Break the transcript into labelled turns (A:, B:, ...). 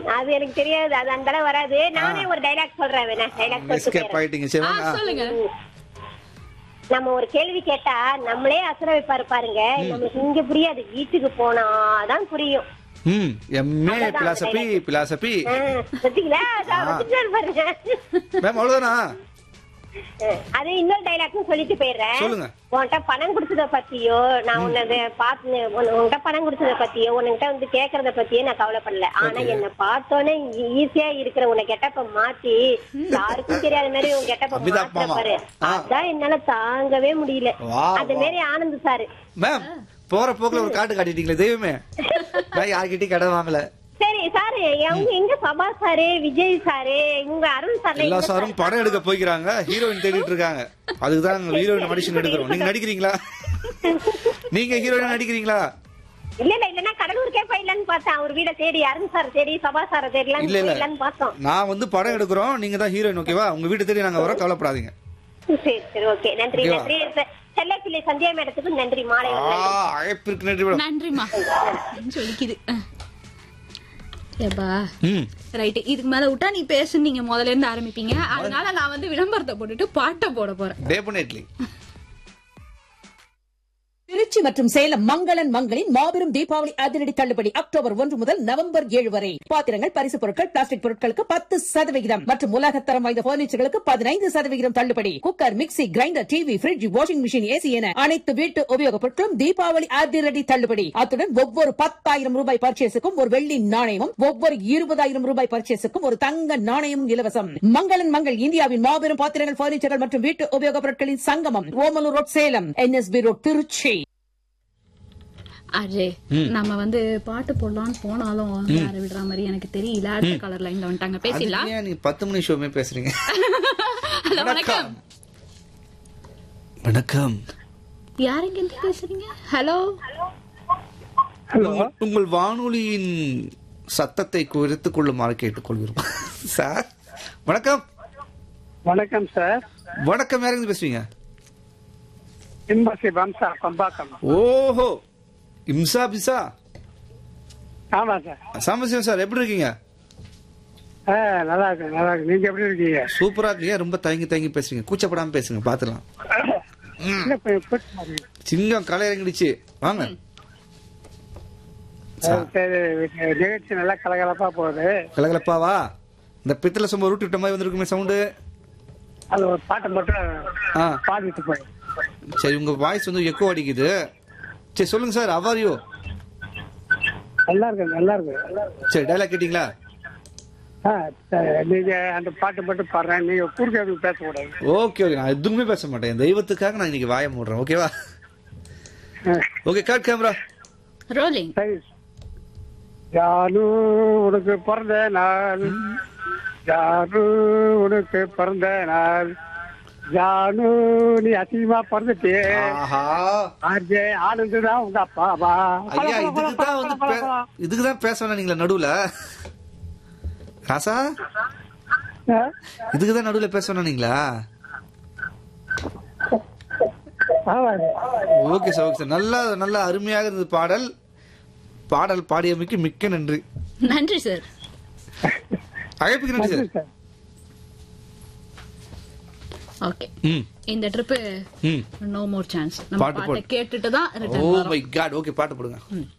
A: அது எனக்கு தெரியாது அது அந்த அளவு வராது நானே ஒரு டைலாக் சொல்றேன் வேணா டைலாக்
B: எஸ்கேப்
A: சொல்லிட்டு
B: ஆயிட்டீங்க சரி
C: ஆ,
B: வாங்க.
C: சொல்லுங்க
A: நம்ம ஒரு கேள்வி கேட்டா நம்மளே அசர வைப்பாரு பாருங்க நம்மளுக்கு இங்க புரியாது வீட்டுக்கு போனாதான் புரியும்
B: ம் எம்ஏ பிலாசபி பிலாசபி
A: ஆ, பாத்தீங்களா அதான் வந்துட்டாரு பாருங்க
B: மேம் அவ்வளவுதானா
A: அது இன்னொரு டைலாக்கும் சொல்லிட்டு போயிடுறேன்
B: சொல்லுங்க.
A: உன்கிட்ட பணம் கொடுத்தத பத்தியோ நான் உன்னது பார்த்து உன்- உன்கிட்ட பணம் கொடுத்தத பத்தியோ உன்கிட்ட வந்து கேக்குறத பத்தியோ நான் கவலைப்படல ஆனா என்ன பார்த்தோன்னே ஈஸியா இருக்கிற உன்னை கெட்டப்ப மாத்தி யாருக்கும் தெரியாத மாதிரி உன் கெட்டப்ப
B: அமிதாப்
A: மாத்திர
B: மாமா.
A: பாரு
B: ஆ.
A: அதான் என்னால தாங்கவே முடியல
B: வா,
A: அந்த
B: வா.
A: மாதிரி ஆனந்த் சாரு
B: மேம் போற போக்குல ஒரு காட்டு காட்டிட்டீங்களே தெய்வமே நான் யார்கிட்டயும் கடை வாங்கல
A: சரி சாரு அவங்க எங்க சபா சாரு விஜய் சாரு இவங்க அருண் சார்
B: எல்லா சாரும் படம் எடுக்க போய்க்கிறாங்க ஹீரோயின் தேடிட்டு இருக்காங்க அதுக்குதான் ஹீரோயின் மனுஷன் எடுக்கிறோம் நீங்க நடிக்கிறீங்களா நீங்க ஹீரோயின் நடிக்கிறீங்களா
A: இல்ல இல்ல இல்லன்னா கடலூருக்கே போயிடலான்னு பார்த்தேன் அவர் வீட தேடி அருண் சார் தேடி சபா சார தேடலான்னு
B: இல்ல இல்ல
A: போயிடலான்னு பார்த்தோம்
B: நான் வந்து படம் எடுக்கிறோம் நீங்க தான் ஹீரோயின் ஓகேவா உங்க வீட்டு தேடி நாங்க வரோம் கவலைப்படாதீங்க
A: சரி சரி ஓகே நன்றி
B: ஓகேவா?
A: நன்றி செல்ல பிள்ளை சந்தியா மேடத்துக்கு நன்றி மாலை
B: ஆ,
A: வணக்கம்.
B: அழைப்பிற்கு நன்றி மேடம்
C: நன்றிமா சொல்லிக்குது ஏப்பா
B: ம்
C: ரைட் இதுக்கு மேல விட்டா நீ பேசு நீங்க முதல்ல இருந்து ஆரம்பிப்பீங்க அதனால நான் வந்து விளம்பரத்தை போட்டுட்டு பாட்டை போட போறேன்
B: டெபினெட்லி
D: திருச்சி மற்றும் சேலம் மங்களன் மங்களின் மாபெரும் தீபாவளி அதிரடி தள்ளுபடி அக்டோபர் ஒன்று முதல் நவம்பர் ஏழு வரை பாத்திரங்கள் பரிசு பொருட்கள் பிளாஸ்டிக் பொருட்களுக்கு பத்து சதவிகிதம் மற்றும் உலகத்தரம் வாய்ந்த பர்னிச்சர்களுக்கு பதினைந்து சதவிகிதம் தள்ளுபடி cooker mixie grinder TV fridge washing machine A C என அனைத்து வீட்டு உபயோகப் பொருட்களும் தீபாவளி அதிரடி தள்ளுபடி அத்துடன் ஒவ்வொரு பத்தாயிரம் ரூபாய் பர்ச்சேஸுக்கும் ஒரு வெள்ளி நாணயமும் ஒவ்வொரு இருபதாயிரம் ரூபாய் பர்ச்சேஸுக்கும் ஒரு தங்க நாணயமும் இலவசம் மங்களன் மங்கள் இந்தியாவின் மாபெரும் பாத்திரங்கள் பர்னிச்சர்கள் மற்றும் வீட்டு உபயோகப் பொருட்களின் சங்கமம் Omalur road Salem N S B road Trichy
C: Ajay நம்ம வந்து பாட்டு போடலாம்னு போனாலும் யார விடுற மாதிரி எனக்கு தெரியல அடுத்த கலர் லைன்ல வந்துட்டாங்க பேசிடலாம்
B: அதுக்கு ஏன் நீ பத்து மணி ஷோமே பேசுறீங்க
C: ஹலோ வணக்கம்
B: வணக்கம்
C: யாருங்க இருந்து பேசுறீங்க ஹலோ
B: உங்கள்- உங்கள் வானொலியின் சத்தத்தை குறைத்துக் கொள்ளுமாறு கேட்டுக்கொள்கிறோம் சார் வணக்கம்
E: வணக்கம் சார்
B: வணக்கம் யாருங்க பேசுவீங்க
E: இன்பசி வம்சா பம்பாக்கம்
B: ஓஹோ இம்சா பிசா
E: ஆமா சார்
B: சாமசிவம் சார் எப்படி இருக்கீங்க
E: ஆ, நல்லா இருக்கு நல்லா இருக்கு நீங்க எப்படி இருக்கீங்க
B: சூப்பரா இருக்கீங்க ரொம்ப தயங்கி தயங்கி பேசுறீங்க கூச்சப்படாம பேசுங்க பாத்துலாம்
E: இல்ல, இப்ப இப்ப மாதிரி.
B: சிங்கம் களை இறங்கிடுச்சு வாங்க
E: சரி நிகழ்ச்சி நல்லா கலகலப்பா போகுது
B: கலகலப்பாவா இந்த பித்தளை சொம்ப ரூட்டு விட்ட மாதிரி வந்திருக்குமே சவுண்டு
E: அது ஒரு பாட்டை மட்டும்
B: ஆ
E: பாடிட்டு போய்
B: சரி உங்க வாய்ஸ் வந்து எக்கோ அடிக்குது சரி சொல்லுங்க சார் அவாரியோ
E: நல்லா இருக்கு நல்லா இருக்கு
B: சரி டைலாக் கேட்டீங்களா
E: ஆ, சரி, நீங்க அந்த பாட்டு மட்டும் பாடுறேன் நீங்க குறுக்க எதுவும் பேசக்கூடாது
B: ஓகே ஓகே நான் எதுவுமே பேச மாட்டேன் என் தெய்வத்துக்காக நான் இன்னைக்கு வாய மூடுறேன் ஓகேவா ஓகே கட் கேமரா
C: ரோலிங்
E: சரி ஜானு உனக்கு பிறந்த நாள் ஜானு உனக்கு பிறந்த நாள் ஜானு நீ அசிங்கமா பிறந்துட்டே
B: ஆஹா
E: ஆர்ஜே ஆனந்து தான் உங்க அப்பாவா
B: ஐயா இதுக்கு தான் வந்து பே- இதுக்கு தான் பேச வேணாம் நடுவுல ராசா இதுக்கு தான் நடுவுல பேச வேணாங்களா ஓகே சார் ஓகே சார் நல்லா நல்லா அருமையாக இருந்தது பாடல் பாடல் பாடியமைக்கு மிக்க நன்றி
C: நன்றி சார்
B: அழைப்புக்கு நன்றி சார்
C: ஓகே
B: ம்
C: இந்த ட்ரிப்பு
B: ம்
C: நோ மோர் சான்ஸ் நம்ம
B: பாட்டு
C: பாட்டை
B: போடு.
C: கேட்டுட்டு தான்
B: oh
C: return
B: my god okay பாட்டு போடுங்க